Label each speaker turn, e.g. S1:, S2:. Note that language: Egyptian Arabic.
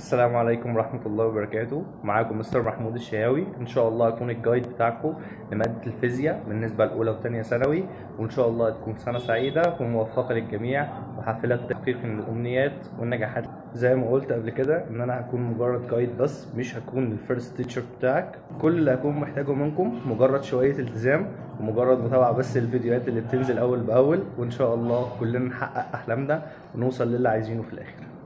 S1: السلام عليكم ورحمة الله وبركاته معاكم مستر محمود الشهاوي إن شاء الله أكون الجايد بتاعكم لمادة الفيزياء بالنسبة لأولى وتانية ثانوي وإن شاء الله تكون سنة سعيدة وموفقة للجميع وحافلة تحقيق الأمنيات والنجاحات زي ما قلت قبل كده إن أنا هكون مجرد جايد بس مش هكون الفيرست تيتشر بتاعك كل اللي هكون محتاجه منكم مجرد شوية التزام ومجرد متابعة بس الفيديوهات اللي بتنزل أول بأول وإن شاء الله كلنا نحقق أحلامنا ونوصل للي عايزينه في الآخر